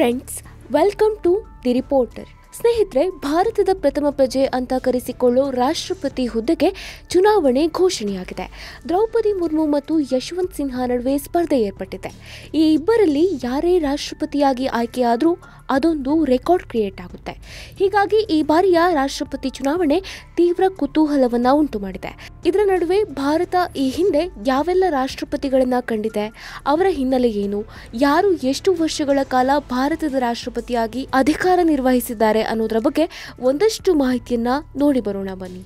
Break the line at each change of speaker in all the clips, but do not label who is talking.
friends welcome to the reporter ಸ್ನೇಹಿತರೆ ಭಾರತದ ಪ್ರಥಮ ಪ್ರಜೆ ಅಂತ ಕರೆಸಿಕೊಳ್ಳೋ ರಾಷ್ಟ್ರಪತಿ ಹುದ್ದೆಗೆ ಚುನಾವಣೆ ಘೋಷಣೆಯಾಗಿದೆ ದ್ರೌಪದಿ ಮುರ್ಮು ಮತ್ತು ಯಶವಂತ್ ಸಿನ್ಹಾ ನಡುವೆ ಸ್ಪರ್ಧೆ ಏರ್ಪಟ್ಟಿದೆ ಈ ಇಬ್ಬರಲ್ಲಿ ಯಾರೇ ರಾಷ್ಟ್ರಪತಿಯಾಗಿ ಆಯ್ಕೆಯಾದರೂ ಅದೊಂದು ರೆಕಾರ್ಡ್ ಕ್ರಿಯೇಟ್ ಆಗುತ್ತೆ ಹೀಗಾಗಿ ಈ ಬಾರಿಯ ರಾಷ್ಟ್ರಪತಿ ಚುನಾವಣೆ ತೀವ್ರ ಕುತೂಹಲವನ್ನ ಉಂಟು ಮಾಡಿದೆ ಇದರ ನಡುವೆ ಭಾರತ ಈ ಹಿಂದೆ ಯಾವೆಲ್ಲ ರಾಷ್ಟ್ರಪತಿಗಳನ್ನ ಕಂಡಿದೆ ಅವರ ಹಿನ್ನೆಲೆ ಏನು ಯಾರು ಎಷ್ಟು ವರ್ಷಗಳ ಕಾಲ ಭಾರತದ ರಾಷ್ಟ್ರಪತಿಯಾಗಿ ಅಧಿಕಾರ ನಿರ್ವಹಿಸಿದ್ದಾರೆ ಅನ್ನೋದರ ಬಗ್ಗೆ ಒಂದಷ್ಟು ಮಾಹಿತಿಯನ್ನ ನೋಡಿ ಬರೋಣ ಬನ್ನಿ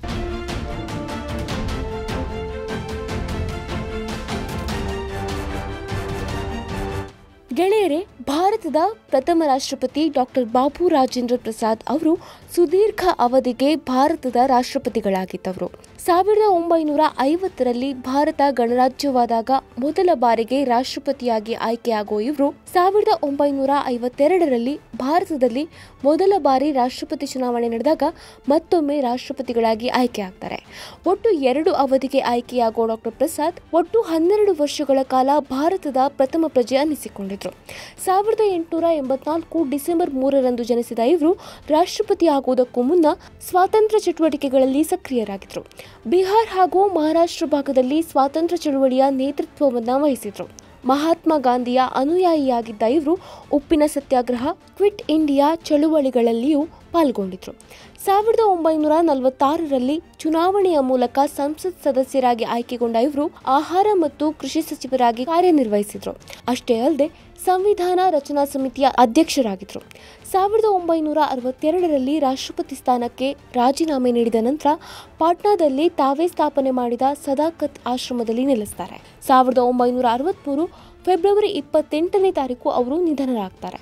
ಗೆಳೆಯರೇ ಭಾರತದ ಪ್ರಥಮ ರಾಷ್ಟ್ರಪತಿ ಡಾಕ್ಟರ್ ಬಾಬು ರಾಜೇಂದ್ರ ಪ್ರಸಾದ್ ಅವರು ಸುದೀರ್ಘ ಅವಧಿಗೆ ಭಾರತದ ರಾಷ್ಟ್ರಪತಿಗಳಾಗಿದ್ದವರು ಸಾವಿರದ ಒಂಬೈನೂರ ಐವತ್ತರಲ್ಲಿ ಭಾರತ ಗಣರಾಜ್ಯವಾದಾಗ ಮೊದಲ ಬಾರಿಗೆ ರಾಷ್ಟ್ರಪತಿಯಾಗಿ ಆಯ್ಕೆಯಾಗುವ ಇವರು ಸಾವಿರದ ಒಂಬೈನೂರ ಐವತ್ತೆರಡರಲ್ಲಿ ಭಾರತದಲ್ಲಿ ಮೊದಲ ಬಾರಿ ರಾಷ್ಟ್ರಪತಿ ಚುನಾವಣೆ ನಡೆದಾಗ ಮತ್ತೊಮ್ಮೆ ರಾಷ್ಟ್ರಪತಿಗಳಾಗಿ ಆಯ್ಕೆಯಾಗ್ತಾರೆ ಒಟ್ಟು ಎರಡು ಅವಧಿಗೆ ಆಯ್ಕೆಯಾಗುವ ಡಾಕ್ಟರ್ ಪ್ರಸಾದ್ ಒಟ್ಟು ಹನ್ನೆರಡು ವರ್ಷಗಳ ಕಾಲ ಭಾರತದ ಪ್ರಥಮ ಪ್ರಜೆ ಅನ್ನಿಸಿಕೊಂಡಿದ್ರು ಸಾವಿರದ ಎಂಟುನೂರ ಎಂಬತ್ನಾಲ್ಕು ಡಿಸೆಂಬರ್ ಮೂರರಂದು ಜನಿಸಿದ ಇವರು ರಾಷ್ಟ್ರಪತಿ ಆಗುವುದಕ್ಕೂ ಮುನ್ನ ಸ್ವಾತಂತ್ರ್ಯ ಚಟುವಟಿಕೆಗಳಲ್ಲಿ ಸಕ್ರಿಯರಾಗಿದ್ದರು ಬಿಹಾರ್ ಹಾಗೂ ಮಹಾರಾಷ್ಟ್ರ ಭಾಗದಲ್ಲಿ ಸ್ವಾತಂತ್ರ್ಯ ಚಳುವಳಿಯ ನೇತೃತ್ವವನ್ನು ವಹಿಸಿದ್ರು ಮಹಾತ್ಮ ಗಾಂಧಿಯ ಅನುಯಾಯಿಯಾಗಿದ್ದ ಇವರು ಉಪ್ಪಿನ ಸತ್ಯಾಗ್ರಹ ಕ್ವಿಟ್ ಇಂಡಿಯಾ ಚಳುವಳಿಗಳಲ್ಲಿಯೂ ಪಾಲ್ಗೊಂಡಿದ್ರು ಸಾವಿರದ ಒಂಬೈನೂರ ನಲವತ್ತಾರರಲ್ಲಿ ಚುನಾವಣೆಯ ಮೂಲಕ ಸಂಸತ್ ಸದಸ್ಯರಾಗಿ ಆಯ್ಕೆಗೊಂಡ ಇವರು ಆಹಾರ ಮತ್ತು ಕೃಷಿ ಸಚಿವರಾಗಿ ಕಾರ್ಯನಿರ್ವಹಿಸಿದ್ರು ಅಷ್ಟೇ ಅಲ್ಲದೆ ಸಂವಿಧಾನ ರಚನಾ ಸಮಿತಿಯ ಅಧ್ಯಕ್ಷರಾಗಿದ್ದರು ಸಾವಿರದ ಒಂಬೈನೂರ ಅರವತ್ತೆರಡರಲ್ಲಿ ರಾಷ್ಟ್ರಪತಿ ಸ್ಥಾನಕ್ಕೆ ರಾಜೀನಾಮೆ ನೀಡಿದ ನಂತರ ಪಾಟ್ನಾದಲ್ಲಿ ತಾವೇ ಸ್ಥಾಪನೆ ಮಾಡಿದ ಸದಾಕತ್ ಆಶ್ರಮದಲ್ಲಿ ನೆಲೆಸ್ತಾರೆ ಸಾವಿರದ ಒಂಬೈನೂರ ಅರವತ್ಮೂರು ಫೆಬ್ರವರಿ ಇಪ್ಪತ್ತೆಂಟನೇ ತಾರೀಕು ಅವರು ನಿಧನರಾಗ್ತಾರೆ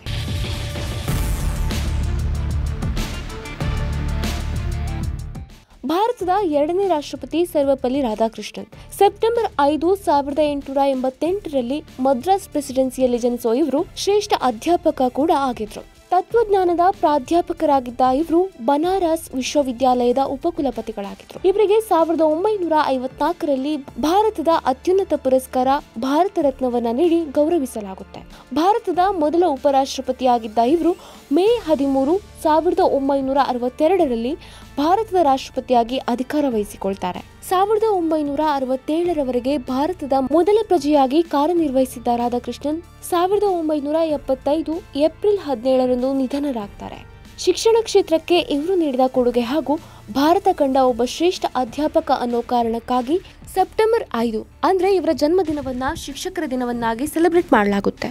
ಭಾರತದ ಎರಡನೇ ರಾಷ್ಟ್ರಪತಿ ಸರ್ವಪಲ್ಲಿ ರಾಧಾಕೃಷ್ಣನ್ ಸೆಪ್ಟೆಂಬರ್ ಐದು ಸಾವಿರದ ಎಂಟುನೂರ ಎಂಬತ್ತೆಂಟರಲ್ಲಿ ಮದ್ರಾಸ್ ಪ್ರೆಸಿಡೆನ್ಸಿಯಲ್ಲಿ ಜನಿಸುವ ಇವರು ಶ್ರೇಷ್ಠ ಅಧ್ಯಾಪಕ ಕೂಡ ಆಗಿದ್ರು ತತ್ವಜ್ಞಾನದ ಪ್ರಾಧ್ಯಾಪಕರಾಗಿದ್ದ ಇವರು ಬನಾರಸ್ ವಿಶ್ವವಿದ್ಯಾಲಯದ ಉಪಕುಲಪತಿಗಳಾಗಿದ್ದರು ಇವರಿಗೆ ಸಾವಿರದ ಒಂಬೈನೂರ ಐವತ್ನಾಲ್ಕರಲ್ಲಿ ಭಾರತದ ಅತ್ಯುನ್ನತ ಪುರಸ್ಕಾರ ಭಾರತ ರತ್ನವನ್ನ ನೀಡಿ ಗೌರವಿಸಲಾಗುತ್ತೆ ಭಾರತದ ಮೊದಲ ಉಪರಾಷ್ಟ್ರಪತಿಯಾಗಿದ್ದ ಇವರು ಮೇ ಹದಿಮೂರು ಸಾವಿರದ ಒಂಬೈನೂರ ಅರವತ್ತೆರಡರಲ್ಲಿ ಭಾರತದ ರಾಷ್ಟ್ರಪತಿಯಾಗಿ ಅಧಿಕಾರ ವಹಿಸಿಕೊಳ್ತಾರೆ ಸಾವಿರದ ಒಂಬೈನೂರ ಅರವತ್ತೇಳರವರೆಗೆ ಭಾರತದ ಮೊದಲ ಪ್ರಜೆಯಾಗಿ ಕಾರ್ಯನಿರ್ವಹಿಸಿದ್ದ ರಾಧಾಕೃಷ್ಣನ್ ಸಾವಿರದ ಒಂಬೈನೂರ ಎಪ್ಪತ್ತೈದು ಏಪ್ರಿಲ್ ಹದಿನೇಳರಂದು ನಿಧನರಾಗ್ತಾರೆ ಶಿಕ್ಷಣ ಕ್ಷೇತ್ರಕ್ಕೆ ಇವರು ನೀಡಿದ ಕೊಡುಗೆ ಹಾಗೂ ಭಾರತ ಕಂಡ ಒಬ್ಬ ಶ್ರೇಷ್ಠ ಅಧ್ಯಾಪಕ ಅನ್ನೋ ಕಾರಣಕ್ಕಾಗಿ ಸೆಪ್ಟೆಂಬರ್ ಐದು ಅಂದ್ರೆ ಇವರ ಜನ್ಮದಿನವನ್ನ ಶಿಕ್ಷಕರ ದಿನವನ್ನಾಗಿ ಸೆಲೆಬ್ರೇಟ್ ಮಾಡಲಾಗುತ್ತೆ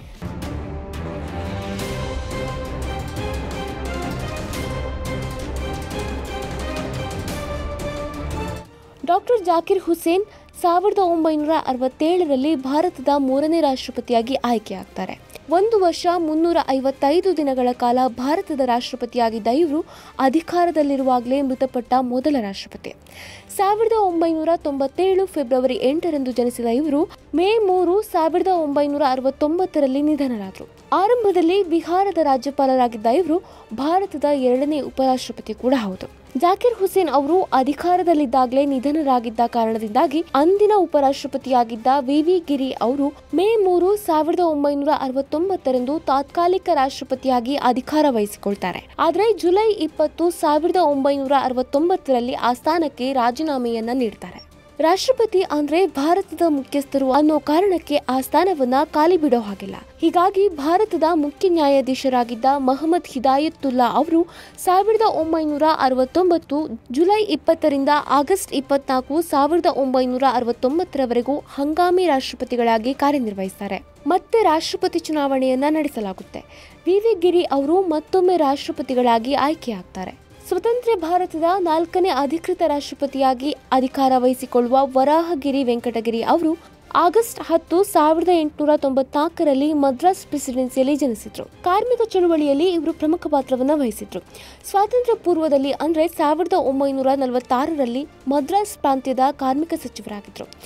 ಡಾಕ್ಟರ್ ಜಾಕಿರ್ ಹುಸೇನ್ ಸಾವಿರದ ಒಂಬೈನೂರ ಅರವತ್ತೇಳರಲ್ಲಿ ಭಾರತದ ಮೂರನೇ ರಾಷ್ಟ್ರಪತಿಯಾಗಿ ಆಯ್ಕೆಯಾಗ್ತಾರೆ ಒಂದು ವರ್ಷ ಮುನ್ನೂರ ಐವತ್ತೈದು ದಿನಗಳ ಕಾಲ ಭಾರತದ ರಾಷ್ಟ್ರಪತಿಯಾಗಿದ್ದ ಇವರು ಅಧಿಕಾರದಲ್ಲಿರುವಾಗಲೇ ಮೃತಪಟ್ಟ ಮೊದಲ ರಾಷ್ಟ್ರಪತಿ ಸಾವಿರದ ಒಂಬೈನೂರ ತೊಂಬತ್ತೇಳು ಫೆಬ್ರವರಿ ಎಂಟರಂದು ಜನಿಸಿದ ಇವರು ಮೇ ಮೂರು ಸಾವಿರದ ಒಂಬೈನೂರ ಅರವತ್ತೊಂಬತ್ತರಲ್ಲಿ ನಿಧನರಾದರು ಆರಂಭದಲ್ಲಿ ಬಿಹಾರದ ರಾಜ್ಯಪಾಲರಾಗಿದ್ದ ಇವರು ಭಾರತದ ಎರಡನೇ ಉಪರಾಷ್ಟ್ರಪತಿ ಕೂಡ ಹೌದು ಜಾಕಿರ್ ಹುಸೇನ್ ಅವರು ಅಧಿಕಾರದಲ್ಲಿದ್ದಾಗಲೇ ನಿಧನರಾಗಿದ್ದ ಕಾರಣದಿಂದಾಗಿ ಅಂದಿನ ಉಪರಾಷ್ಟ್ರಪತಿಯಾಗಿದ್ದ ವಿ ವಿ ಗಿರಿ ಅವರು ಮೇ ಮೂರು ಸಾವಿರದ ಒಂಬೈನೂರ ಅರವತ್ತೊಂಬತ್ತರಂದು ತಾತ್ಕಾಲಿಕ ರಾಷ್ಟ್ರಪತಿಯಾಗಿ ಅಧಿಕಾರ ವಹಿಸಿಕೊಳ್ತಾರೆ ಆದರೆ ಜುಲೈ ಇಪ್ಪತ್ತು ಸಾವಿರದ ಒಂಬೈನೂರ ಅರವತ್ತೊಂಬತ್ತರಲ್ಲಿ ಆ ಸ್ಥಾನಕ್ಕೆ ರಾಜೀನಾಮೆಯನ್ನ ನೀಡ್ತಾರೆ ರಾಷ್ಟ್ರಪತಿ ಅಂದ್ರೆ ಭಾರತದ ಮುಖ್ಯಸ್ಥರು ಅನ್ನೋ ಕಾರಣಕ್ಕೆ ಆ ಸ್ಥಾನವನ್ನ ಖಾಲಿ ಬಿಡೋ ಹಾಗಿಲ್ಲ ಹೀಗಾಗಿ ಭಾರತದ ಮುಖ್ಯ ನ್ಯಾಯಾಧೀಶರಾಗಿದ್ದ ಮಹಮ್ಮದ್ ಹಿದಾಯತುಲ್ಲಾ ಅವರು ಸಾವಿರದ ಒಂಬೈನೂರ ಅರವತ್ತೊಂಬತ್ತು ಜುಲೈ ಇಪ್ಪತ್ತರಿಂದ ಆಗಸ್ಟ್ ಇಪ್ಪತ್ನಾಲ್ಕು ಸಾವಿರದ ಒಂಬೈನೂರ ಅರವತ್ತೊಂಬತ್ತರವರೆಗೂ ಹಂಗಾಮಿ ರಾಷ್ಟ್ರಪತಿಗಳಾಗಿ ಕಾರ್ಯನಿರ್ವಹಿಸ್ತಾರೆ ಮತ್ತೆ ರಾಷ್ಟ್ರಪತಿ ಚುನಾವಣೆಯನ್ನ ನಡೆಸಲಾಗುತ್ತೆ ವಿ ವಿ ಗಿರಿ ಅವರು ಮತ್ತೊಮ್ಮೆ ರಾಷ್ಟ್ರಪತಿಗಳಾಗಿ ಆಯ್ಕೆಯಾಗ್ತಾರೆ ಸ್ವತಂತ್ರ ಭಾರತದ ನಾಲ್ಕನೇ ಅಧಿಕೃತ ರಾಷ್ಟ್ರಪತಿಯಾಗಿ ಅಧಿಕಾರ ವಹಿಸಿಕೊಳ್ಳುವ ವರಾಹಗಿರಿ ವೆಂಕಟಗಿರಿ ಅವರು ಆಗಸ್ಟ್ ಹತ್ತು ಸಾವಿರದ ಎಂಟುನೂರ ತೊಂಬತ್ನಾಲ್ಕರಲ್ಲಿ ಮದ್ರಾಸ್ ಪ್ರೆಸಿಡೆನ್ಸಿಯಲ್ಲಿ ಜನಿಸಿದ್ರು ಕಾರ್ಮಿಕ ಚಳುವಳಿಯಲ್ಲಿ ಇವರು ಪ್ರಮುಖ ಪಾತ್ರವನ್ನು ವಹಿಸಿದ್ರು ಸ್ವಾತಂತ್ರ್ಯ ಪೂರ್ವದಲ್ಲಿ ಅಂದ್ರೆ ಸಾವಿರದ ಒಂಬೈನೂರ ನಲವತ್ತಾರರಲ್ಲಿ ಮದ್ರಾಸ್ ಪ್ರಾಂತ್ಯದ ಕಾರ್ಮಿಕ ಸಚಿವರಾಗಿದ್ರು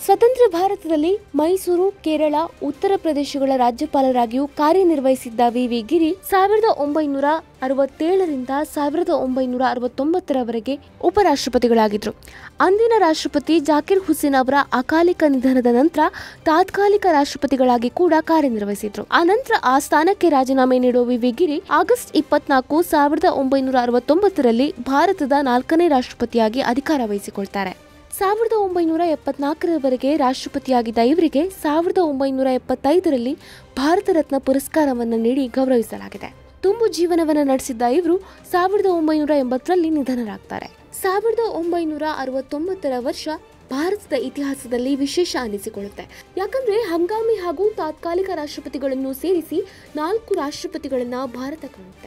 ಸ್ವತಂತ್ರ ಭಾರತದಲ್ಲಿ ಮೈಸೂರು ಕೇರಳ ಉತ್ತರ ಪ್ರದೇಶಗಳ ರಾಜ್ಯಪಾಲರಾಗಿಯೂ ಕಾರ್ಯನಿರ್ವಹಿಸಿದ್ದ ವಿ ವಿ ಗಿರಿ ಸಾವಿರದ ಒಂಬೈನೂರ ಅರವತ್ತೇಳರಿಂದ ಸಾವಿರದ ಒಂಬೈನೂರ ಅರವತ್ತೊಂಬತ್ತರವರೆಗೆ ಉಪರಾಷ್ಟ್ರಪತಿಗಳಾಗಿದ್ದರು ಅಂದಿನ ರಾಷ್ಟ್ರಪತಿ ಜಾಕಿರ್ ಹುಸೇನ್ ಅವರ ಅಕಾಲಿಕ ನಿಧನದ ನಂತರ ತಾತ್ಕಾಲಿಕ ರಾಷ್ಟ್ರಪತಿಗಳಾಗಿ ಕೂಡ ಕಾರ್ಯನಿರ್ವಹಿಸಿದ್ರು ಆ ನಂತರ ಆ ಸ್ಥಾನಕ್ಕೆ ರಾಜೀನಾಮೆ ನೀಡುವ ವಿ ವಿ ಗಿರಿ ಆಗಸ್ಟ್ ಇಪ್ಪತ್ನಾಲ್ಕು ಸಾವಿರದ ಒಂಬೈನೂರ ಅರವತ್ತೊಂಬತ್ತರಲ್ಲಿ ಭಾರತದ ನಾಲ್ಕನೇ ರಾಷ್ಟ್ರಪತಿಯಾಗಿ ಅಧಿಕಾರ ವಹಿಸಿಕೊಳ್ತಾರೆ ಸಾವಿರದ ಒಂಬೈನೂರ ಎಪ್ಪತ್ನಾಲ್ಕರವರೆಗೆ ರಾಷ್ಟ್ರಪತಿಯಾಗಿದ್ದ ಇವರಿಗೆ ಸಾವಿರದ ಒಂಬೈನೂರ ಎಪ್ಪತ್ತೈದರಲ್ಲಿ ಭಾರತ ರತ್ನ ಪುರಸ್ಕಾರವನ್ನು ನೀಡಿ ಗೌರವಿಸಲಾಗಿದೆ ತುಂಬು ಜೀವನವನ್ನು ನಡೆಸಿದ್ದ ಇವರು ಸಾವಿರದ ಒಂಬೈನೂರ ಎಂಬತ್ತರಲ್ಲಿ ನಿಧನರಾಗ್ತಾರೆ ಸಾವಿರದ ಒಂಬೈನೂರ ಅರವತ್ತೊಂಬತ್ತರ ವರ್ಷ ಭಾರತದ ಇತಿಹಾಸದಲ್ಲಿ ವಿಶೇಷ ಅನಿಸಿಕೊಳ್ಳುತ್ತೆ ಯಾಕಂದ್ರೆ ಹಂಗಾಮಿ ಹಾಗೂ ತಾತ್ಕಾಲಿಕ ರಾಷ್ಟ್ರಪತಿಗಳನ್ನು ಸೇರಿಸಿ ನಾಲ್ಕು ರಾಷ್ಟ್ರಪತಿಗಳನ್ನ ಭಾರತ ಕಾಣುತ್ತೆ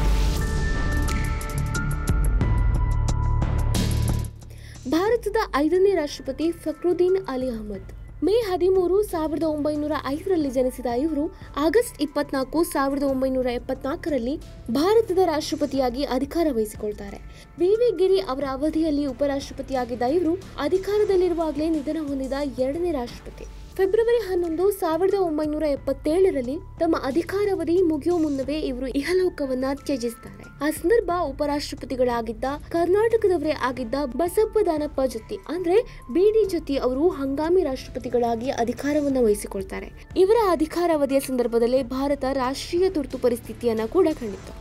ಭಾರತದ ಐದನೇ ರಾಷ್ಟ್ರಪತಿ ಫಕ್ರುದ್ದೀನ್ ಅಲಿ ಅಹಮದ್ ಮೇ ಹದಿಮೂರು ಸಾವಿರದ ಒಂಬೈನೂರ ಐದರಲ್ಲಿ ಜನಿಸಿದ ಇವರು ಆಗಸ್ಟ್ ಇಪ್ಪತ್ನಾಲ್ಕು ಸಾವಿರದ ಒಂಬೈನೂರ ಎಪ್ಪತ್ನಾಲ್ಕರಲ್ಲಿ ಭಾರತದ ರಾಷ್ಟ್ರಪತಿಯಾಗಿ ಅಧಿಕಾರ ವಹಿಸಿಕೊಳ್ತಾರೆ ವಿ ವಿ ಗಿರಿ ಅವರ ಅವಧಿಯಲ್ಲಿ ಉಪರಾಷ್ಟ್ರಪತಿಯಾಗಿದ್ದ ಇವರು ಅಧಿಕಾರದಲ್ಲಿರುವಾಗಲೇ ನಿಧನ ಹೊಂದಿದ ಎರಡನೇ ರಾಷ್ಟ್ರಪತಿ ಫೆಬ್ರವರಿ ಹನ್ನೊಂದು ಸಾವಿರದ ಒಂಬೈನೂರ ಎಪ್ಪತ್ತೇಳರಲ್ಲಿ ತಮ್ಮ ಅಧಿಕಾರಾವಧಿ ಮುಗಿಯುವ ಮುನ್ನವೇ ಇವರು ಇಹಲೋಕವನ್ನ ತ್ಯಜಿಸ್ತಾರೆ ಆ ಸಂದರ್ಭ ಉಪರಾಷ್ಟ್ರಪತಿಗಳಾಗಿದ್ದ ಕರ್ನಾಟಕದವರೇ ಆಗಿದ್ದ ಬಸಪ್ಪ ದಾನಪ್ಪ ಜೊತೆ ಅಂದ್ರೆ ಬಿಡಿ ಜೊತೆ ಅವರು ಹಂಗಾಮಿ ರಾಷ್ಟ್ರಪತಿಗಳಾಗಿ ಅಧಿಕಾರವನ್ನ ವಹಿಸಿಕೊಳ್ತಾರೆ ಇವರ ಅಧಿಕಾರಾವಧಿಯ ಸಂದರ್ಭದಲ್ಲೇ ಭಾರತ ರಾಷ್ಟ್ರೀಯ ತುರ್ತು ಪರಿಸ್ಥಿತಿಯನ್ನ ಕೂಡ ಕಂಡಿತ್ತು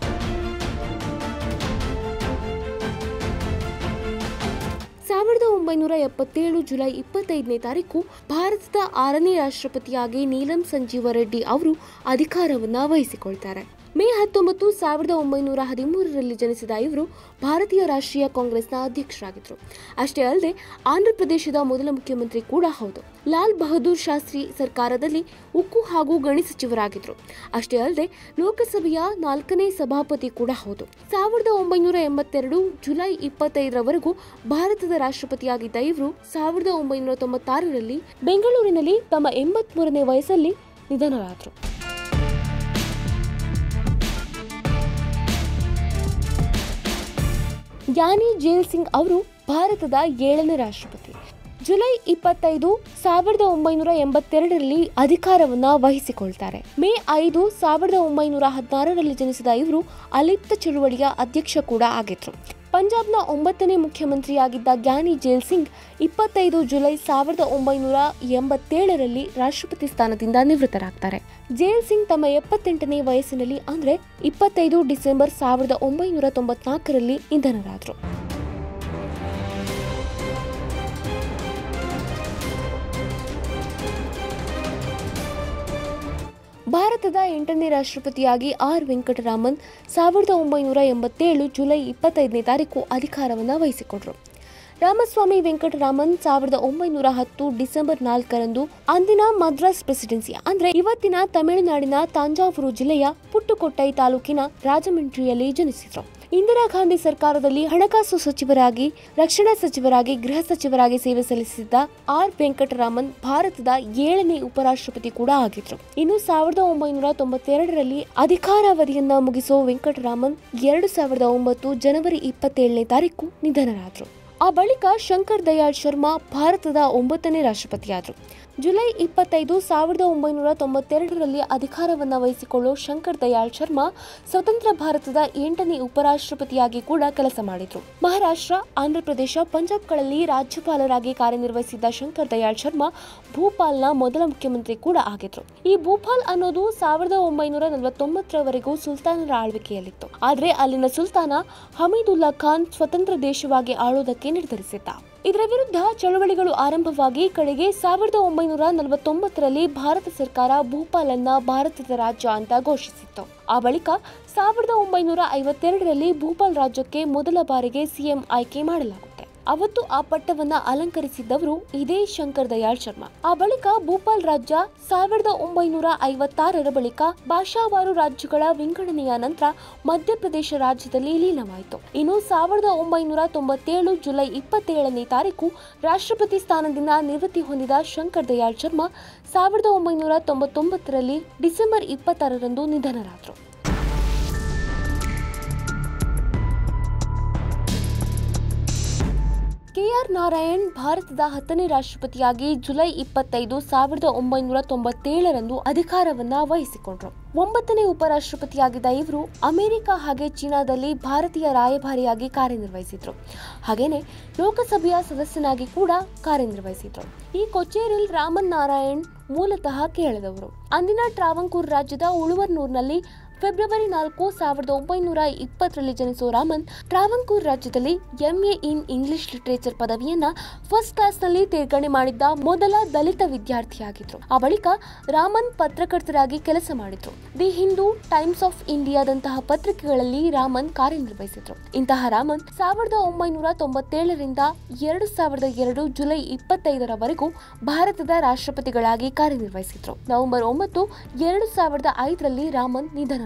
ಸಾವಿರದ ಒಂಬೈನೂರ ಎಪ್ಪತ್ತೇಳು ಜುಲೈ ಇಪ್ಪತ್ತೈದನೇ ತಾರೀಕು ಭಾರತದ ಆರನೇ ರಾಷ್ಟ್ರಪತಿಯಾಗಿ ನೀಲಂ ಸಂಜೀವ ರೆಡ್ಡಿ ಅವರು ಅಧಿಕಾರವನ್ನ ವಹಿಸಿಕೊಳ್ತಾರೆ ಮೇ ಹತ್ತೊಂಬತ್ತು ಸಾವಿರದ ಒಂಬೈನೂರ ಹದಿಮೂರರಲ್ಲಿ ಜನಿಸಿದ ಇವರು ಭಾರತೀಯ ರಾಷ್ಟ್ರೀಯ ಕಾಂಗ್ರೆಸ್ನ ಅಧ್ಯಕ್ಷರಾಗಿದ್ದರು ಅಷ್ಟೇ ಅಲ್ಲದೆ ಆಂಧ್ರಪ್ರದೇಶದ ಮೊದಲ ಮುಖ್ಯಮಂತ್ರಿ ಕೂಡ ಹೌದು ಲಾಲ್ ಬಹದ್ದೂರ್ ಶಾಸ್ತ್ರಿ ಸರ್ಕಾರದಲ್ಲಿ ಉಕ್ಕು ಹಾಗೂ ಗಣಿ ಸಚಿವರಾಗಿದ್ದರು ಅಷ್ಟೇ ಅಲ್ಲದೆ ಲೋಕಸಭೆಯ ನಾಲ್ಕನೇ ಸಭಾಪತಿ ಕೂಡ ಹೌದು ಸಾವಿರದ ಒಂಬೈನೂರ ಎಂಬತ್ತೆರಡು ಜುಲೈ ಇಪ್ಪತ್ತೈದರವರೆಗೂ ಭಾರತದ ರಾಷ್ಟ್ರಪತಿಯಾಗಿದ್ದ ಇವರು ಸಾವಿರದ ಒಂಬೈನೂರ ತೊಂಬತ್ತಾರರಲ್ಲಿ ಬೆಂಗಳೂರಿನಲ್ಲಿ ತಮ್ಮ ಎಂಬತ್ಮೂರನೇ ವಯಸ್ಸಲ್ಲಿ ನಿಧನರಾದರು ಯಾನಿ ಜೇಲ್ ಸಿಂಗ್ ಅವರು ಭಾರತದ ಏಳನೇ ರಾಷ್ಟ್ರಪತಿ ಜುಲೈ ಇಪ್ಪತ್ತೈದು ಸಾವಿರದ ಒಂಬೈನೂರ ಎಂಬತ್ತೆರಡರಲ್ಲಿ ಅಧಿಕಾರವನ್ನ ವಹಿಸಿಕೊಳ್ತಾರೆ ಮೇ ಐದು ಸಾವಿರದ ಒಂಬೈನೂರ ಹದಿನಾರರಲ್ಲಿ ಜನಿಸಿದ ಇವರು ಅಲಿಪ್ತ ಚಳುವಳಿಯ ಅಧ್ಯಕ್ಷ ಕೂಡ ಆಗಿದ್ರು ಪಂಜಾಬ್ನ ಒಂಬತ್ತನೇ ಮುಖ್ಯಮಂತ್ರಿಯಾಗಿದ್ದ ಗ್ಯಾನಿ ಜೇಲ್ ಸಿಂಗ್ ಇಪ್ಪತ್ತೈದು ಜುಲೈ ಸಾವಿರದ ಒಂಬೈನೂರ ಎಂಬತ್ತೇಳರಲ್ಲಿ ರಾಷ್ಟ್ರಪತಿ ಸ್ಥಾನದಿಂದ ನಿವೃತ್ತರಾಗ್ತಾರೆ ಜೇಲ್ ಸಿಂಗ್ ತಮ್ಮ ಎಪ್ಪತ್ತೆಂಟನೇ ವಯಸ್ಸಿನಲ್ಲಿ ಅಂದ್ರೆ ಇಪ್ಪತ್ತೈದು ಡಿಸೆಂಬರ್ ಸಾವಿರದ ಒಂಬೈನೂರ ತೊಂಬತ್ನಾಲ್ಕರಲ್ಲಿ ನಿಧನರಾದರು ಭಾರತದ ಎಂಟನೇ ರಾಷ್ಟ್ರಪತಿಯಾಗಿ ಆರ್ ವೆಂಕಟರಾಮನ್ ಸಾವಿರದ ಒಂಬೈನೂರ ಎಂಬತ್ತೇಳು ಜುಲೈ ಇಪ್ಪತ್ತೈದನೇ ತಾರೀಕು ಅಧಿಕಾರವನ್ನು ವಹಿಸಿಕೊಂಡರು ರಾಮಸ್ವಾಮಿ ವೆಂಕಟರಾಮನ್ ಸಾವಿರದ ಒಂಬೈನೂರ ಹತ್ತು ಡಿಸೆಂಬರ್ ನಾಲ್ಕರಂದು ಅಂದಿನ ಮದ್ರಾಸ್ ಪ್ರೆಸಿಡೆನ್ಸಿ ಅಂದ್ರೆ ಇವತ್ತಿನ ತಮಿಳುನಾಡಿನ ತಾಂಜಾವೂರು ಜಿಲ್ಲೆಯ ಪುಟ್ಟುಕೊಟ್ಟೈ ತಾಲೂಕಿನ ರಾಜಮಂಡ್ರಿಯಲ್ಲಿ ಜನಿಸಿದರು ಇಂದಿರಾ ಗಾಂಧಿ ಸರ್ಕಾರದಲ್ಲಿ ಹಣಕಾಸು ಸಚಿವರಾಗಿ ರಕ್ಷಣಾ ಸಚಿವರಾಗಿ ಗೃಹ ಸಚಿವರಾಗಿ ಸೇವೆ ಸಲ್ಲಿಸಿದ್ದ ಆರ್ ವೆಂಕಟರಾಮನ್ ಭಾರತದ ಏಳನೇ ಉಪರಾಷ್ಟ್ರಪತಿ ಕೂಡ ಆಗಿದ್ರು ಇನ್ನು ಸಾವಿರದ ಒಂಬೈನೂರ ತೊಂಬತ್ತೆರಡರಲ್ಲಿ ಅಧಿಕಾರಾವಧಿಯನ್ನ ಮುಗಿಸೋ ವೆಂಕಟರಾಮನ್ ಎರಡು ಸಾವಿರದ ಒಂಬತ್ತು ಜನವರಿ ಇಪ್ಪತ್ತೇಳನೇ ತಾರೀಕು ನಿಧನರಾದರು ಆ ಬಳಿಕ ಶಂಕರ್ ದಯಾಳ್ ಶರ್ಮಾ ಭಾರತದ ಒಂಬತ್ತನೇ ರಾಷ್ಟ್ರಪತಿಯಾದರು ಜುಲೈ ಇಪ್ಪತ್ತೈದು ಸಾವಿರದ ಒಂಬೈನೂರ ತೊಂಬತ್ತೆರಡರಲ್ಲಿ ಅಧಿಕಾರವನ್ನು ವಹಿಸಿಕೊಳ್ಳೋ ಶಂಕರ್ ದಯಾಳ್ ಶರ್ಮಾ ಸ್ವತಂತ್ರ ಭಾರತದ ಎಂಟನೇ ಉಪರಾಷ್ಟ್ರಪತಿಯಾಗಿ ಕೂಡ ಕೆಲಸ ಮಾಡಿದ್ರು ಮಹಾರಾಷ್ಟ್ರ ಆಂಧ್ರಪ್ರದೇಶ ಪಂಜಾಬ್ಗಳಲ್ಲಿ ರಾಜ್ಯಪಾಲರಾಗಿ ಕಾರ್ಯನಿರ್ವಹಿಸಿದ್ದ ಶಂಕರ್ ದಯಾಳ್ ಶರ್ಮಾ ಭೂಪಾಲ್ನ ಮೊದಲ ಮುಖ್ಯಮಂತ್ರಿ ಕೂಡ ಆಗಿದ್ರು ಈ ಭೂಪಾಲ್ ಅನ್ನೋದು ಸಾವಿರದ ಒಂಬೈನೂರ ನಲವತ್ತೊಂಬತ್ತರವರೆಗೂ ಸುಲ್ತಾನರ ಆಳ್ವಿಕೆಯಲ್ಲಿತ್ತು ಆದ್ರೆ ಅಲ್ಲಿನ ಸುಲ್ತಾನ ಹಮೀದುಲ್ಲಾ ಖಾನ್ ಸ್ವತಂತ್ರ ದೇಶವಾಗಿ ಆಳೋದಕ್ಕೆ ನಿರ್ಧರಿಸಿದ್ದ ಇದರ ವಿರುದ್ಧ ಚಳವಳಿಗಳು ಆರಂಭವಾಗಿ ಕಡೆಗೆ ಸಾವಿರದ ಒಂಬೈನೂರ ನಲವತ್ತೊಂಬತ್ತರಲ್ಲಿ ಭಾರತ ಸರ್ಕಾರ ಭೂಪಾಲನ್ನ ಭಾರತದ ರಾಜ್ಯ ಅಂತ ಘೋಷಿಸಿತ್ತು ಆ ಬಳಿಕ ಸಾವಿರದ ಒಂಬೈನೂರ ಐವತ್ತೆರಡರಲ್ಲಿ ಭೂಪಾಲ್ ರಾಜ್ಯಕ್ಕೆ ಮೊದಲ ಬಾರಿಗೆ ಸಿಎಂ ಆಯ್ಕೆ ಮಾಡಲಾಗುತ್ತೆ ಅವತ್ತು ಆ ಪಟ್ಟವನ್ನ ಅಲಂಕರಿಸಿದ್ದವರು ಇದೇ ಶಂಕರ್ ದಯಾಳ್ ಶರ್ಮಾ ಆ ಬಳಿಕ ಭೂಪಾಲ್ ರಾಜ್ಯ ಸಾವಿರದ ಒಂಬೈನೂರ ಐವತ್ತಾರರ ಬಳಿಕ ಭಾಷಾವಾರು ರಾಜ್ಯಗಳ ವಿಂಗಡಣೆಯ ನಂತರ ಮಧ್ಯಪ್ರದೇಶ ರಾಜ್ಯದಲ್ಲಿ ಲೀನವಾಯಿತು ಇನ್ನು ಸಾವಿರದ ಒಂಬೈನೂರ ತೊಂಬತ್ತೇಳು ಜುಲೈ ಇಪ್ಪತ್ತೇಳನೇ ತಾರೀಕು ರಾಷ್ಟ್ರಪತಿ ಸ್ಥಾನದಿಂದ ನಿವೃತ್ತಿ ಹೊಂದಿದ ಶಂಕರ್ ದಯಾಳ್ ಶರ್ಮಾ ಸಾವಿರದ ಒಂಬೈನೂರ ತೊಂಬತ್ತೊಂಬತ್ತರಲ್ಲಿ ಡಿಸೆಂಬರ್ ಇಪ್ಪತ್ತಾರರಂದು ನಿಧನರಾದರು ಕೆಆರ್ ನಾರಾಯಣ್ ಭಾರತದ ಹತ್ತನೇ ರಾಷ್ಟ್ರಪತಿಯಾಗಿ ಜುಲೈ ಇಪ್ಪತ್ತೈದು ಸಾವಿರದ ಒಂಬೈನೂರ ತೊಂಬತ್ತೇಳರಂದು ಅಧಿಕಾರವನ್ನ ವಹಿಸಿಕೊಂಡ್ರು ಒಂಬತ್ತನೇ ಉಪರಾಷ್ಟ್ರಪತಿಯಾಗಿದ್ದ ಇವರು ಅಮೆರಿಕ ಹಾಗೆ ಚೀನಾದಲ್ಲಿ ಭಾರತೀಯ ರಾಯಭಾರಿಯಾಗಿ ಕಾರ್ಯನಿರ್ವಹಿಸಿದ್ರು ಹಾಗೇನೆ ಲೋಕಸಭೆಯ ಸದಸ್ಯನಾಗಿ ಕೂಡ ಕಾರ್ಯನಿರ್ವಹಿಸಿದ್ರು ಈ ಕೊಚ್ಚೇರಿಲ್ ರಾಮನ್ ನಾರಾಯಣ್ ಮೂಲತಃ ಕೇಳಿದವರು ಅಂದಿನ ಟ್ರಾವಂಕೂರ್ ರಾಜ್ಯದ ಉಳುವರ್ನೂರ್ನಲ್ಲಿ ಫೆಬ್ರವರಿ ನಾಲ್ಕು ಸಾವಿರದ ಒಂಬೈನೂರ ಇಪ್ಪತ್ತರಲ್ಲಿ ಜನಿಸುವ ರಾಮನ್ ಟ್ರಾವಂಕೂರ್ ರಾಜ್ಯದಲ್ಲಿ ಎಂಎ ಇನ್ ಇಂಗ್ಲಿಷ್ ಲಿಟರೇಚರ್ ಪದವಿಯನ್ನ ಫಸ್ಟ್ ಕ್ಲಾಸ್ನಲ್ಲಿ ತೇರ್ಗಣೆ ಮಾಡಿದ್ದ ಮೊದಲ ದಲಿತ ವಿದ್ಯಾರ್ಥಿಯಾಗಿದ್ರು ಆ ಬಳಿಕ ರಾಮನ್ ಪತ್ರಕರ್ತರಾಗಿ ಕೆಲಸ ಮಾಡಿದ್ರು ದಿ ಹಿಂದೂ ಟೈಮ್ಸ್ ಆಫ್ ಇಂಡಿಯಾದಂತಹ ಪತ್ರಿಕೆಗಳಲ್ಲಿ ರಾಮನ್ ಕಾರ್ಯನಿರ್ವಹಿಸಿದ್ರು ಇಂತಹ ರಾಮನ್ ಸಾವಿರದ ಒಂಬೈನೂರ ತೊಂಬತ್ತೇಳರಿಂದ ಎರಡು ಸಾವಿರದ ಎರಡು ಜುಲೈ ಇಪ್ಪತ್ತೈದರವರೆಗೂ ಭಾರತದ ರಾಷ್ಟ್ರಪತಿಗಳಾಗಿ ಕಾರ್ಯನಿರ್ವಹಿಸಿದ್ರು ನವೆಂಬರ್ ಒಂಬತ್ತು ಎರಡು ಸಾವಿರದ ಐದರಲ್ಲಿ ರಾಮನ್ ನಿಧನರಾದರು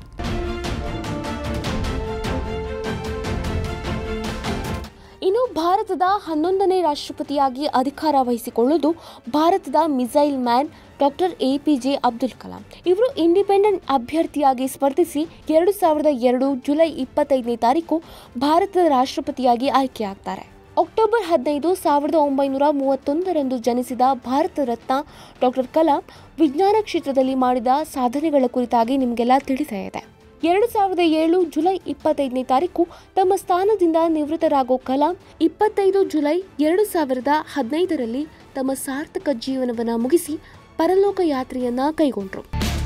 ಇನ್ನು ಭಾರತದ ಹನ್ನೊಂದನೇ ರಾಷ್ಟ್ರಪತಿಯಾಗಿ ಅಧಿಕಾರ ವಹಿಸಿಕೊಳ್ಳುವುದು ಭಾರತದ missile man doctor A P J Abdul Kalam ಇವರು ಇಂಡಿಪೆಂಡೆಂಟ್ ಅಭ್ಯರ್ಥಿಯಾಗಿ ಸ್ಪರ್ಧಿಸಿ ಎರಡು ಸಾವಿರದ ಎರಡು ಜುಲೈ ಇಪ್ಪತ್ತೈದನೇ ತಾರೀಕು ಭಾರತದ ರಾಷ್ಟ್ರಪತಿಯಾಗಿ ಆಯ್ಕೆಯಾಗ್ತಾರೆ ಅಕ್ಟೋಬರ್ ಹದಿನೈದು ಸಾವಿರದ ಒಂಬೈನೂರ ಮೂವತ್ತೊಂದರಂದು ಜನಿಸಿದ ಭಾರತ ರತ್ನ ಡಾಕ್ಟರ್ ಕಲಾಂ ವಿಜ್ಞಾನ ಕ್ಷೇತ್ರದಲ್ಲಿ ಮಾಡಿದ ಸಾಧನೆಗಳ ಕುರಿತಾಗಿ ನಿಮಗೆಲ್ಲ ತಿಳಿಸೇ ಇದೆ ಎರಡು ಸಾವಿರದ ಏಳು ಜುಲೈ ಇಪ್ಪತ್ತೈದನೇ ತಾರೀಕು ತಮ್ಮ ಸ್ಥಾನದಿಂದ ನಿವೃತ್ತರಾಗೋ ಕಲಾಂ ಇಪ್ಪತ್ತೈದು ಜುಲೈ ಎರಡು ಸಾವಿರದ ಹದಿನೈದರಲ್ಲಿ ತಮ್ಮ ಸಾರ್ಥಕ ಜೀವನವನ್ನು ಮುಗಿಸಿ ಪರಲೋಕ ಯಾತ್ರೆಯನ್ನ ಕೈಗೊಂಡ್ರು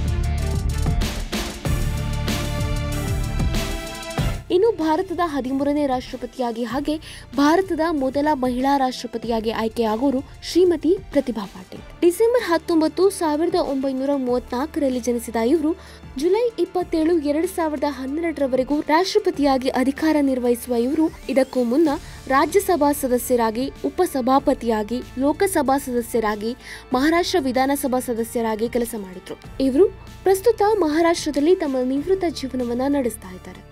ಇನ್ನು ಭಾರತದ ಹದಿಮೂರನೇ ರಾಷ್ಟ್ರಪತಿಯಾಗಿ ಹಾಗೆ ಭಾರತದ ಮೊದಲ ಮಹಿಳಾ ರಾಷ್ಟ್ರಪತಿಯಾಗಿ ಆಯ್ಕೆಯಾಗೋರು ಶ್ರೀಮತಿ ಪ್ರತಿಭಾ ಪಾಟೀಲ್ ಡಿಸೆಂಬರ್ ಹತ್ತೊಂಬತ್ತು ಸಾವಿರದ ಒಂಬೈನೂರ ಮೂವತ್ನಾಲ್ಕರಲ್ಲಿ ಜನಿಸಿದ ಇವರು ಜುಲೈ ಇಪ್ಪತ್ತೇಳು ಎರಡು ಸಾವಿರದ ಹನ್ನೆರಡರವರೆಗೂ ರಾಷ್ಟ್ರಪತಿಯಾಗಿ ಅಧಿಕಾರ ನಿರ್ವಹಿಸುವ ಇವರು ಇದಕ್ಕೂ ಮುನ್ನ ರಾಜ್ಯಸಭಾ ಸದಸ್ಯರಾಗಿ ಉಪಸಭಾಪತಿಯಾಗಿ ಲೋಕಸಭಾ ಸದಸ್ಯರಾಗಿ ಮಹಾರಾಷ್ಟ್ರ ವಿಧಾನಸಭಾ ಸದಸ್ಯರಾಗಿ ಕೆಲಸ ಮಾಡಿದ್ರು ಇವರು ಪ್ರಸ್ತುತ ಮಹಾರಾಷ್ಟ್ರದಲ್ಲಿ ತಮ್ಮ ನಿವೃತ್ತ ಜೀವನವನ್ನ ನಡೆಸ್ತಾ ಇದ್ದಾರೆ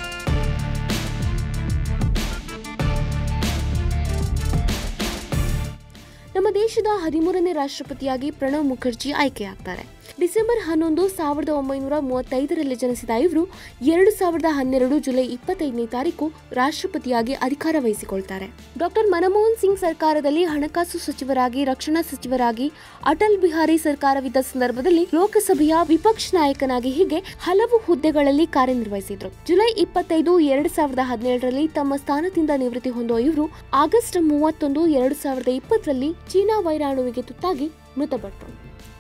ನಮ್ಮ ದೇಶದ ಹದಿಮೂರನೇ ರಾಷ್ಟ್ರಪತಿಯಾಗಿ ಪ್ರಣವ್ ಮುಖರ್ಜಿ ಆಯ್ಕೆಯಾಗ್ತಾರೆ ಡಿಸೆಂಬರ್ ಹನ್ನೊಂದು ಸಾವಿರದ ಒಂಬೈನೂರ ಮೂವತ್ತೈದರಲ್ಲಿ ಜನಿಸಿದ ಇವರು ಎರಡು ಸಾವಿರದ ಹನ್ನೆರಡು ಜುಲೈ ಇಪ್ಪತ್ತೈದನೇ ತಾರೀಕು ರಾಷ್ಟ್ರಪತಿಯಾಗಿ ಅಧಿಕಾರ ವಹಿಸಿಕೊಳ್ತಾರೆ ಡಾಕ್ಟರ್ ಮನಮೋಹನ್ ಸಿಂಗ್ ಸರ್ಕಾರದಲ್ಲಿ ಹಣಕಾಸು ಸಚಿವರಾಗಿ ರಕ್ಷಣಾ ಸಚಿವರಾಗಿ ಅಟಲ್ ಬಿಹಾರಿ ಸರ್ಕಾರವಿದ್ದ ಸಂದರ್ಭದಲ್ಲಿ ಲೋಕಸಭೆಯ ವಿಪಕ್ಷ ನಾಯಕನಾಗಿ ಹೀಗೆ ಹಲವು ಹುದ್ದೆಗಳಲ್ಲಿ ಕಾರ್ಯನಿರ್ವಹಿಸಿದ್ರು ಜುಲೈ ಇಪ್ಪತ್ತೈದು ಎರಡು ಸಾವಿರದ ಹದಿನೇಳರಲ್ಲಿ ತಮ್ಮ ಸ್ಥಾನದಿಂದ ನಿವೃತ್ತಿ ಹೊಂದುವ ಇವರು ಆಗಸ್ಟ್ ಮೂವತ್ತೊಂದು ಎರಡು ಸಾವಿರದ ಇಪ್ಪತ್ತರಲ್ಲಿ ಚೀನಾ ವೈರಾಣುವಿಗೆ ತುತ್ತಾಗಿ ಮೃತಪಟ್ಟರು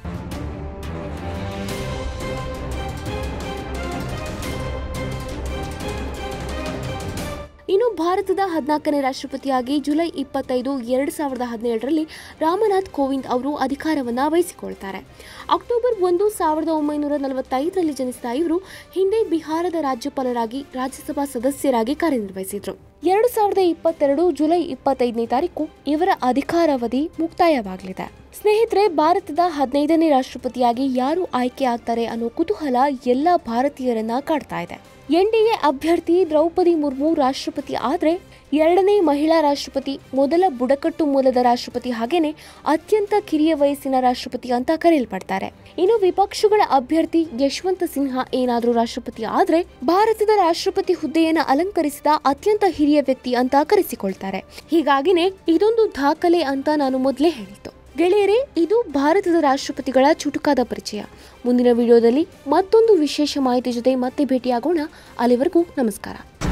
ಇನ್ನು ಭಾರತದ ಹದಿನಾಲ್ಕನೇ ರಾಷ್ಟ್ರಪತಿಯಾಗಿ ಜುಲೈ ಇಪ್ಪತ್ತೈದು ಎರಡು ಸಾವಿರದ ಹದಿನೇಳರಲ್ಲಿ ರಾಮನಾಥ್ ಕೋವಿಂದ್ ಅವರು ಅಧಿಕಾರವನ್ನು ವಹಿಸಿಕೊಳ್ತಾರೆ ಅಕ್ಟೋಬರ್ ಒಂದು ಸಾವಿರದ ಒಂಬೈನೂರ ನಲವತ್ತೈದರಲ್ಲಿ ಜನಿಸಿದ ಇವರು ಹಿಂದೆ ಬಿಹಾರದ ರಾಜ್ಯಪಾಲರಾಗಿ ರಾಜ್ಯಸಭಾ ಸದಸ್ಯರಾಗಿ ಕಾರ್ಯನಿರ್ವಹಿಸಿದ್ರು ಎರಡು ಸಾವಿರದ ಇಪ್ಪತ್ತೆರಡು ಜುಲೈ ಇಪ್ಪತ್ತೈದನೇ ತಾರೀಕು ಇವರ ಅಧಿಕಾರಾವಧಿ ಮುಕ್ತಾಯವಾಗಲಿದೆ ಸ್ನೇಹಿತರೆ ಭಾರತದ ಹದಿನೈದನೇ ರಾಷ್ಟ್ರಪತಿಯಾಗಿ ಯಾರು ಆಯ್ಕೆ ಆಗ್ತಾರೆ ಅನ್ನೋ ಕುತೂಹಲ ಎಲ್ಲ ಭಾರತೀಯರನ್ನ ಕಾಡ್ತಾ ಇದೆ ಎನ್ಡಿಎ ಅಭ್ಯರ್ಥಿ ದ್ರೌಪದಿ ಮುರ್ಮು ರಾಷ್ಟ್ರಪತಿ ಆದ್ರೆ ಎರಡನೇ ಮಹಿಳಾ ರಾಷ್ಟ್ರಪತಿ ಮೊದಲ ಬುಡಕಟ್ಟು ಮೂಲದ ರಾಷ್ಟ್ರಪತಿ ಹಾಗೇನೆ ಅತ್ಯಂತ ಕಿರಿಯ ವಯಸ್ಸಿನ ರಾಷ್ಟ್ರಪತಿ ಅಂತ ಕರೆಯಲ್ಪಡ್ತಾರೆ ಇನ್ನು ವಿಪಕ್ಷಗಳ ಅಭ್ಯರ್ಥಿ ಯಶವಂತ ಸಿನ್ಹಾ ಏನಾದರೂ ರಾಷ್ಟ್ರಪತಿ ಆದ್ರೆ ಭಾರತದ ರಾಷ್ಟ್ರಪತಿ ಹುದ್ದೆಯನ್ನು ಅಲಂಕರಿಸಿದ ಅತ್ಯಂತ ಹಿರಿಯ ವ್ಯಕ್ತಿ ಅಂತ ಕರೆಸಿಕೊಳ್ತಾರೆ ಹೀಗಾಗಿನೇ ಇದೊಂದು ದಾಖಲೆ ಅಂತ ನಾನು ಮೊದಲೇ ಹೇಳಿದ್ದು ಗೆಳೆಯರೇ ಇದು ಭಾರತದ ರಾಷ್ಟ್ರಪತಿಗಳ ಚುಟುಕಾದ ಪರಿಚಯ ಮುಂದಿನ ವಿಡಿಯೋದಲ್ಲಿ ಮತ್ತೊಂದು ವಿಶೇಷ ಮಾಹಿತಿ ಜೊತೆ ಮತ್ತೆ ಭೇಟಿಯಾಗೋಣ ಅಲ್ಲಿವರೆಗೂ ನಮಸ್ಕಾರ